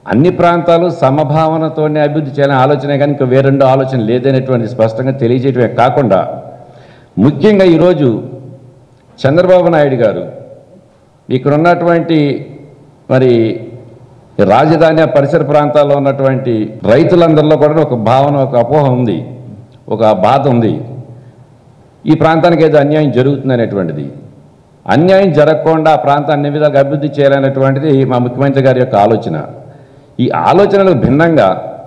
అన్ని ప్రాంతాలు సమభావనతోనే అభివృద్ధి చేయాలని ఆలోచనే కానీ ఇంకా వేరెండో ఆలోచన లేదనేటువంటి స్పష్టంగా తెలియజేయటమే కాకుండా ముఖ్యంగా ఈరోజు చంద్రబాబు నాయుడు గారు ఇక్కడ ఉన్నటువంటి మరి రాజధాని ఆ పరిసర ప్రాంతాల్లో ఉన్నటువంటి రైతులందరిలో కూడా ఒక భావన ఒక అపోహ ఉంది ఒక బాధ ఉంది ఈ ప్రాంతానికి ఏదో అన్యాయం జరుగుతుంది అనేటువంటిది అన్యాయం జరగకుండా ఆ ప్రాంతాన్ని అన్ని విధాలుగా అభివృద్ధి చేయాలనేటువంటిది మా ముఖ్యమంత్రి గారి యొక్క ఆలోచన ఈ ఆలోచనలకు భిన్నంగా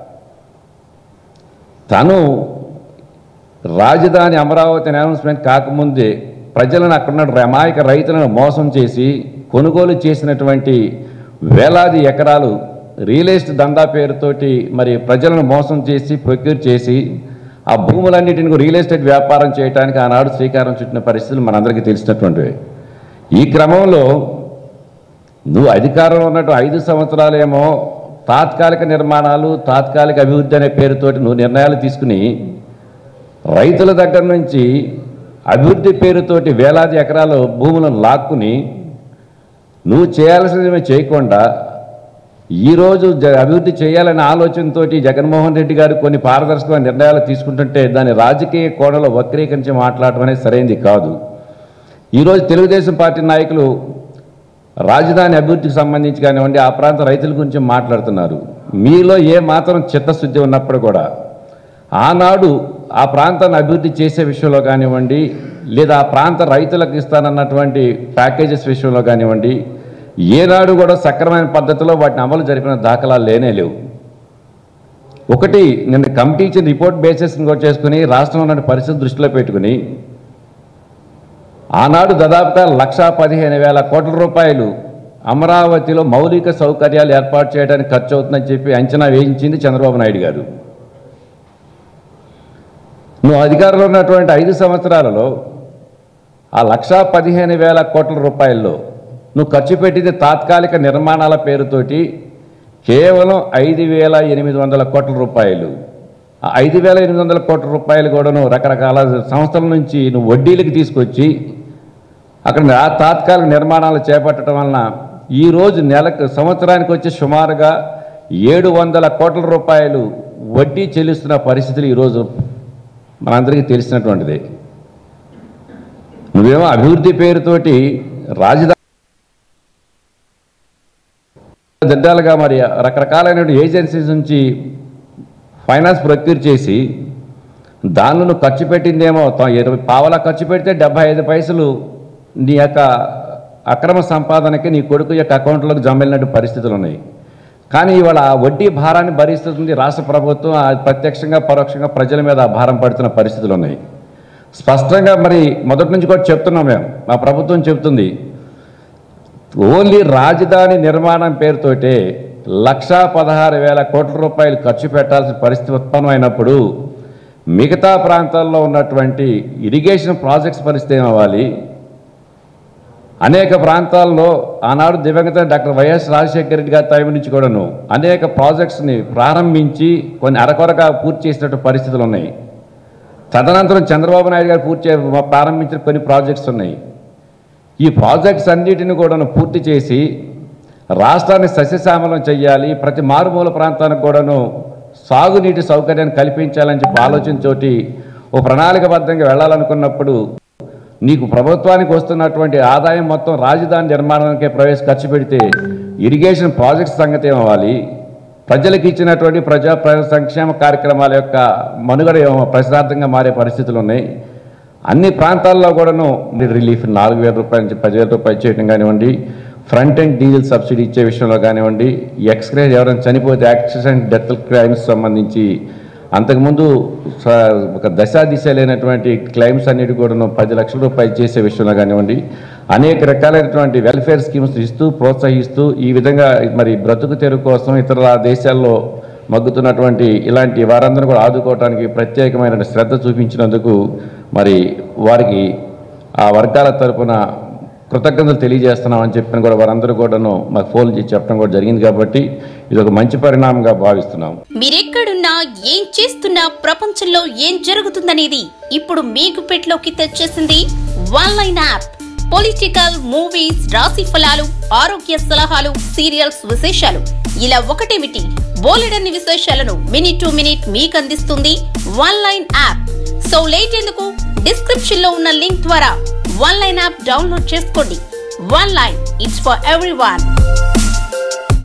తను రాజధాని అమరావతి అనౌన్స్మెంట్ కాకముందే ప్రజలను అక్కడున్న అమాయక రైతులను మోసం చేసి కొనుగోలు చేసినటువంటి వేలాది ఎకరాలు రియల్ ఎస్టేట్ దందా పేరుతోటి మరి ప్రజలను మోసం చేసి ప్రొక్యూర్ చేసి ఆ భూములన్నిటిని రియల్ ఎస్టేట్ వ్యాపారం చేయడానికి ఆనాడు శ్రీకారం చుట్టిన పరిస్థితులు మనందరికీ తెలిసినటువంటివి ఈ క్రమంలో నువ్వు అధికారంలో ఉన్నట్టు ఐదు సంవత్సరాలేమో తాత్కాలిక నిర్మాణాలు తాత్కాలిక అభివృద్ధి అనే పేరుతోటి నువ్వు నిర్ణయాలు తీసుకుని రైతుల దగ్గర నుంచి అభివృద్ధి పేరుతోటి వేలాది ఎకరాలు భూములను లాక్కుని నువ్వు చేయాల్సినవి చేయకుండా ఈరోజు జ అభివృద్ధి చేయాలనే ఆలోచనతోటి జగన్మోహన్ రెడ్డి గారు కొన్ని పారదర్శకమైన నిర్ణయాలు తీసుకుంటుంటే దాని రాజకీయ కోణంలో వక్రీకరించి మాట్లాడటం అనేది సరైంది కాదు ఈరోజు తెలుగుదేశం పార్టీ నాయకులు రాజధాని అభివృద్ధికి సంబంధించి కానివ్వండి ఆ ప్రాంత రైతుల గురించి మాట్లాడుతున్నారు మీలో ఏ మాత్రం చిత్తశుద్ధి ఉన్నప్పుడు కూడా ఆనాడు ఆ ప్రాంతాన్ని అభివృద్ధి చేసే విషయంలో కానివ్వండి లేదా ఆ ప్రాంత రైతులకు ఇస్తానన్నటువంటి ప్యాకేజెస్ విషయంలో కానివ్వండి ఏనాడు కూడా సక్రమైన పద్ధతిలో వాటిని అమలు జరిపిన దాఖలాలు లేనే లేవు ఒకటి నిన్న కమిటీ ఇచ్చిన రిపోర్ట్ బేసిస్ కూడా చేసుకుని రాష్ట్రంలో ఉన్న పరిస్థితి దృష్టిలో పెట్టుకుని ఆనాడు దాదాపుగా లక్షా పదిహేను వేల కోట్ల రూపాయలు అమరావతిలో మౌలిక సౌకర్యాలు ఏర్పాటు చేయడానికి ఖర్చు అవుతుందని చెప్పి అంచనా వేయించింది చంద్రబాబు నాయుడు గారు నువ్వు అధికారంలో ఉన్నటువంటి ఐదు సంవత్సరాలలో ఆ లక్షా పదిహేను వేల కోట్ల రూపాయల్లో నువ్వు ఖర్చు పెట్టింది తాత్కాలిక నిర్మాణాల పేరుతోటి కేవలం ఐదు వేల ఎనిమిది వందల కోట్ల రూపాయలు ఆ ఐదు వేల ఎనిమిది వందల కోట్ల రూపాయలు కూడాను రకరకాల సంస్థల నుంచి నువ్వు వడ్డీలకు తీసుకొచ్చి అక్కడ ఆ తాత్కాలిక నిర్మాణాలు చేపట్టడం వలన ఈరోజు నెలకు సంవత్సరానికి వచ్చి సుమారుగా ఏడు వందల కోట్ల రూపాయలు వడ్డీ చెల్లిస్తున్న పరిస్థితులు ఈరోజు మనందరికీ తెలిసినటువంటిది నువ్వేమో అభివృద్ధి పేరుతోటి రాజధాని దిడ్డాలుగా మరి రకరకాలైన ఏజెన్సీస్ నుంచి ఫైనాన్స్ ప్రొక్యూర్ చేసి దానిలో నువ్వు ఖర్చు పెట్టిందేమో త- ఇరవై పావలా ఖర్చు పెడితే డెబ్బై ఐదు పైసలు నీ యొక్క అక్రమ సంపాదనకి నీ కొడుకు యొక్క అకౌంట్లోకి జమ వెళ్ళినట్టు పరిస్థితులు ఉన్నాయి కానీ ఇవాళ ఆ వడ్డీ భారాన్ని భరిస్తుంది రాష్ట్ర ప్రభుత్వం ఆ ప్రత్యక్షంగా పరోక్షంగా ప్రజల మీద ఆ భారం పడుతున్న పరిస్థితులు ఉన్నాయి స్పష్టంగా మరి మొదటి నుంచి కూడా చెప్తున్నాం మేము మా ప్రభుత్వం చెప్తుంది ఓన్లీ రాజధాని నిర్మాణం పేరుతోటే లక్షా పదహారు వేల కోట్ల రూపాయలు ఖర్చు పెట్టాల్సిన పరిస్థితి ఉత్పన్నమైనప్పుడు మిగతా ప్రాంతాల్లో ఉన్నటువంటి ఇరిగేషన్ ప్రాజెక్ట్స్ పరిస్థితి ఏమవ్వాలి అనేక ప్రాంతాల్లో ఆనాడు దివంగత డాక్టర్ వైఎస్ రాజశేఖర రెడ్డి గారి టైం నుంచి కూడాను అనేక ప్రాజెక్ట్స్ని ప్రారంభించి కొన్ని అరకొరగా పూర్తి చేసినట్టు పరిస్థితులు ఉన్నాయి తదనంతరం చంద్రబాబు నాయుడు గారు పూర్తి చే- ప్రారంభించిన కొన్ని ప్రాజెక్ట్స్ ఉన్నాయి ఈ ప్రాజెక్ట్స్ అన్నిటిని కూడాను పూర్తి చేసి రాష్ట్రాన్ని సస్యశ్యామలం చేయాలి ప్రతి మారుమూల ప్రాంతానికి కూడాను సాగునీటి సౌకర్యాన్ని కల్పించాలని చెప్పి ఆలోచనతోటి ఓ ప్రణాళికబద్ధంగా వెళ్ళాలనుకున్నప్పుడు నీకు ప్రభుత్వానికి వస్తున్నటువంటి ఆదాయం మొత్తం రాజధాని నిర్మాణానికే ప్రవేశ ఖర్చు పెడితే ఇరిగేషన్ ప్రాజెక్ట్స్ సంగతి ఏమవ్వాలి ప్రజలకు ఇచ్చినటువంటి ప్రజా ప్ర- సంక్షేమ కార్యక్రమాల యొక్క మనుగడ ఏమో ప్రశ్నార్థంగా మారే పరిస్థితులు ఉన్నాయి అన్ని ప్రాంతాల్లో కూడాను రిలీఫ్ నాలుగు వేల రూపాయల నుంచి పదివేల రూపాయలు చేయడం కానివ్వండి ఫ్రంట్ అండ్ డీజిల్ సబ్సిడీ ఇచ్చే విషయంలో కానివ్వండి ఎక్స్క్రేజ్ ఎవరైనా చనిపోతే యాక్సిడెంట్ డెత్ క్రైమ్స్ సంబంధించి అంతకుముందు స- ఒక దశ దిశ లేనటువంటి క్లైమ్స్ అన్నిటి కూడాను పది లక్షల రూపాయలు చేసే విషయంలో కానివ్వండి అనేక రకాలైనటువంటి వెల్ఫేర్ స్కీమ్స్ ఇస్తూ ప్రోత్సహిస్తూ ఈ విధంగా మరి బ్రతుకు తెరువు కోసం ఇతర దేశాల్లో మగ్గుతున్నటువంటి ఇలాంటి వారందరూ కూడా ఆదుకోవడానికి ప్రత్యేకమైన శ్రద్ధ చూపించినందుకు మరి వారికి ఆ వర్గాల తరపున కృతజ్ఞతలు తెలియజేస్తున్నామని చెప్పిన కూడా వారందరూ కూడాను మాకు ఫోన్ చేసి చెప్పడం కూడా జరిగింది కాబట్టి ఇది ఒక మంచి పరిణామంగా భావిస్తున్నాం మీరెక్కడున్నా ఏం చేస్తున్నా ప్రపంచంలో ఏం జరుగుతుందనేది ఇప్పుడు మీకు పెట్లోకి తెచ్చేసింది one line app political movies రాశి ఫలాలు ఆరోగ్య సలహాలు సీరియల్స్ విశేషాలు ఇలా ఒకటేమిటి బోలెడన్ని విశేషాలను మినిట్ టు మినిట్ మీకు అందిస్తుంది one line app so late ఎందుకు డిస్క్రిప్షన్ లో ఉన్న లింక్ ద్వారా వన్ లైన్ యాప్ డౌన్లోడ్ చేసుకోండి one line it's for every